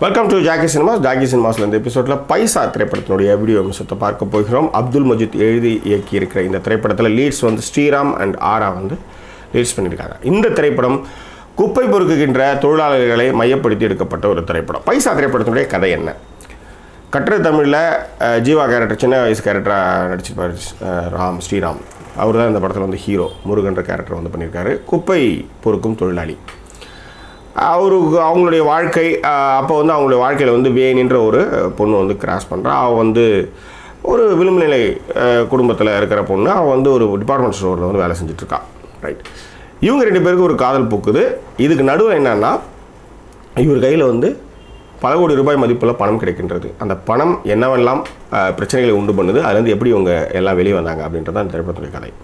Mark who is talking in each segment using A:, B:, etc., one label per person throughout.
A: welcome to Jackie cinemas Jackie சினிமாஸில் இந்த எபிசோடில் பைசா திரைப்படத்தினுடைய வீடியோ அம்சத்தை பார்க்க போகிறோம் அப்துல் மஜித் எழுதி இயக்கி இருக்கிற இந்த திரைப்படத்தில் லீட்ஸ் வந்து ஸ்ரீராம் அண்ட் ஆரா வந்து லீட்ஸ் பண்ணியிருக்காங்க இந்த திரைப்படம் குப்பை பொறுக்குகின்ற தொழிலாளர்களை மையப்படுத்தி எடுக்கப்பட்ட ஒரு திரைப்படம் பைசா திரைப்படத்தினுடைய கதை என்ன கட்டுரை தமிழில் அஹ், ஜீவா கேரக்டர் சின்ன வயசு கேரக்டராக நடிச்சிருப்பார் அஹ், ராம் ஸ்ரீராம் அவர் தான் இந்த படத்தில் வந்து ஹீரோ முருகன்ற கேரக்டர் வந்து பண்ணியிருக்காரு குப்பை பொறுக்கும் தொழிலாளி அவருக்கு அவங்களுடைய வாழ்க்கை அஹ், அப்போ வந்து அவங்களுடைய வாழ்க்கையில் வந்து வேணின்ற ஒரு பொண்ணு வந்து கிராஸ் பண்ணுறா அவள் வந்து ஒரு விளிம்பு நிலை குடும்பத்தில் இருக்கிற பொண்ணு அவள் வந்து ஒரு டிபார்ட்மெண்ட் ஸ்டோரில் வந்து வேலை செஞ்சுட்ருக்கா ரைட் இவங்க ரெண்டு பேருக்கு ஒரு காதல் பூக்குது இதுக்கு நடுவில் என்னன்னா இவர் கையில் வந்து பல கோடி ரூபாய் மதிப்புள்ள பணம் கிடைக்கின்றது அந்த பணம் என்னவெல்லாம் அஹ், பிரச்சனைகளை உண்டு பண்ணுது அதுலேருந்து எப்படி இவங்க எல்லாம் வெளியே வந்தாங்க அப்படின்றது தான் இந்த திரைப்படத்துடைய கதை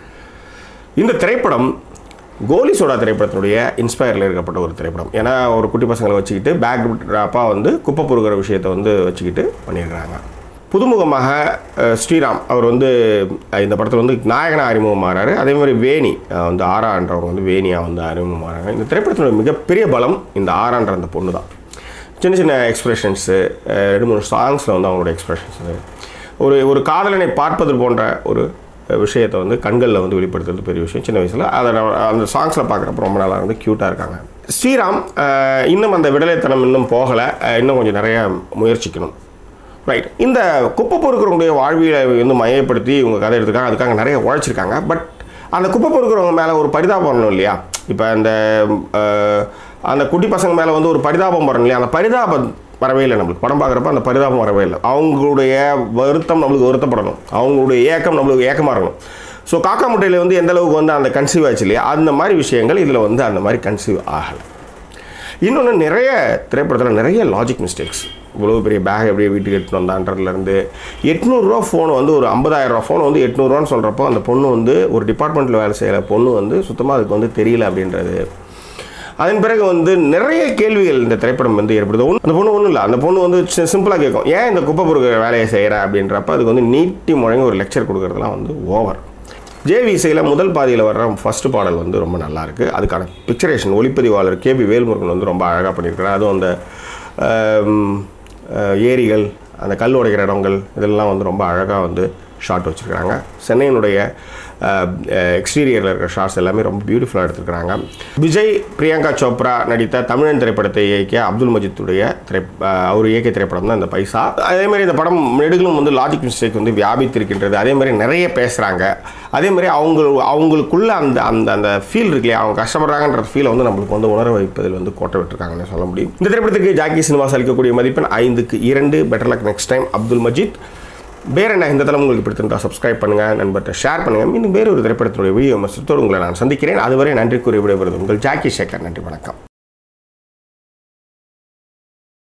A: இந்த திரைப்படம் கோலி சோடா திரைப்படத்தினுடைய இன்ஸ்பயரில் இருக்கப்பட்ட ஒரு திரைப்படம் ஏன்னா ஒரு குட்டி பசங்களை வச்சுக்கிட்டு பேக் ட்ராப்பாக வந்து குப்பை பொறுக்கிற விஷயத்தை வந்து வச்சுக்கிட்டு பண்ணியிருக்கிறாங்க புதுமுகமாக அஹ், ஸ்ரீராம் அவர் வந்து அஹ், இந்த படத்தில் வந்து நாயகனாக அறிமுகமாகறாரு அதே மாதிரி வேணி அஹ், வந்து ஆரான்றவங்க வந்து வேணியாக வந்து அறிமுகமாகறாங்க இந்த திரைப்படத்தினுடைய மிகப்பெரிய பலம் இந்த ஆரான்ற அந்த பொண்ணு தான் சின்ன சின்ன எக்ஸ்பிரஷன்ஸு ரெண்டு மூணு சாங்ஸில் வந்து அவங்களோட எக்ஸ்பிரஷன்ஸு ஒரு ஒரு காதலனை பார்ப்பது போன்ற ஒரு விஷயத்தை வந்து கண்களில் வந்து வெளிப்படுத்துறது பெரிய விஷயம் சின்ன வயசில் அதை நான் அந்த சாங்ஸில் பார்க்குறப்ப ரொம்ப நல்லா வந்து க்யூட்டாக இருக்காங்க ஸ்ரீராம் அஹ், இன்னும் அந்த விடலைத்தனம் இன்னும் போகலை அஹ், இன்னும் கொஞ்சம் நிறைய முயற்சிக்கணும் ரைட் இந்த குப்பை பொறுக்கிறவங்களுடைய வாழ்வியலை வந்து மையப்படுத்தி இவங்க கதை எடுத்துருக்காங்க அதுக்காக நிறைய உழைச்சிருக்காங்க பட் அந்த குப்பை பொறுக்கிறவங்க மேலே ஒரு பரிதாபம் வரணும் இல்லையா இப்போ அந்த அஹ், அந்த குட்டி பசங்க மேலே வந்து ஒரு பரிதாபம் வரணும் இல்லையா அந்த பரிதாபம் வரவே இல்லை நம்மளுக்கு படம் பார்க்குறப்ப அந்த பரிதாபம் வரவே இல்லை அவங்களுடைய வருத்தம் நம்மளுக்கு வருத்தப்படணும் அவங்களுடைய ஏக்கம் நம்மளுக்கு ஏக்கமாக இருக்கணும் ஸோ காக்கா முட்டையில் வந்து எந்த அளவுக்கு வந்து அந்த கன்சீவ் ஆச்சு இல்லையா அந்த மாதிரி விஷயங்கள் இதில் வந்து அந்த மாதிரி கன்சீவ் ஆகலை இன்னொன்று நிறைய திரைப்படத்தில் நிறைய லாஜிக் மிஸ்டேக்ஸ் இவ்வளோ பெரிய பேக் எப்படி வீட்டுக்கு எடுத்துகிட்டு வந்தான்றதுலேருந்து எட்நூறுரூவா ஃபோன் வந்து ஒரு ஐம்பதாயிரரூவா ஃபோன் வந்து எட்நூறுவான்னு சொல்கிறப்போ அந்த பொண்ணு வந்து ஒரு டிபார்ட்மெண்ட்டில் வேலை செய்கிற பொண்ணு வந்து சுத்தமாக அதுக்கு வந்து தெரியல அப்படின்றது அதன் பிறகு வந்து நிறைய கேள்விகள் இந்த திரைப்படம் வந்து ஏற்படுது ஒண்ணு- அந்த பொண்ணு ஒன்றும் இல்லை அந்த பொண்ணு வந்து சிம்பிளாக கேட்கும் ஏன் இந்த குப்பை பொறுக்கிற வேலையை செய்கிற அப்படின்றப்ப அதுக்கு வந்து நீட்டி முழங்கி ஒரு லெக்சர் கொடுக்கறதுலாம் வந்து ஓவர் ஜேவி இசையில் முதல் பாதியில் வர்ற ஃபர்ஸ்ட் பாடல் வந்து ரொம்ப நல்லா இருக்கு அதுக்கான பிக்சரேஷன் ஒளிப்பதிவாளர் கேபி வேல்முருகன் வந்து ரொம்ப அழகாக பண்ணியிருக்கிறார் அதுவும் அந்த ஆம், அஹ், ஏரிகள் அந்த கல் உடைக்கிற இடங்கள் இதெல்லாம் வந்து ரொம்ப அழகாக வந்து ஷாட் வச்சுருக்காங்க சென்னையினுடைய எக்ஸ்டீரியரில் இருக்கிற ஷாட்ஸ் எல்லாமே ரொம்ப பியூட்டிஃபுல்லாக எடுத்துருக்காங்க விஜய் பிரியங்கா சோப்ரா நடித்த தமிழன் திரைப்படத்தை இயக்கிய அப்துல் மஜித்துடைய திரை அஹ், அவர் இயக்கிய திரைப்படம் தான் இந்த பைசா அதே மாதிரி இந்த படம் நெடுகிலும் வந்து லாஜிக் மிஸ்டேக் வந்து வியாபித்திருக்கின்றது அதே மாதிரி நிறைய பேசுகிறாங்க அதே மாதிரி அவங்க அவங்களுக்குள்ள அந்த அந்த அந்த ஃபீல் இருக்கு இல்லையா அவங்க கஷ்டப்படுறாங்கன்ற ஃபீலை வந்து நம்மளுக்கு வந்து உணர வைப்பதில் வந்து கோட்டை விட்டுருக்காங்கன்னு சொல்ல முடியும் இந்த திரைப்படத்துக்கு ஜாக்கி சினிமாஸ் அளிக்கக்கூடிய மதிப்பெண் ஐந்துக்கு இரண்டு better luck next time Abdul Majid வேற என்ன இந்த தளம் உங்களுக்கு பிடித்திருந்தா சப்ஸ்கிரைப் பண்ணுங்க நண்பர்கிட்ட ஷேர் பண்ணுங்க மீண்டும் வேறு ஒரு திரைப்படத்தினுடைய வீடியோ மசத்தோடு உங்களை நான் சந்திக்கிறேன் அதுவரை நன்றி கூறி விடைபெறுவது உங்கள் ஜாக்கி சேகர் நன்றி வணக்கம்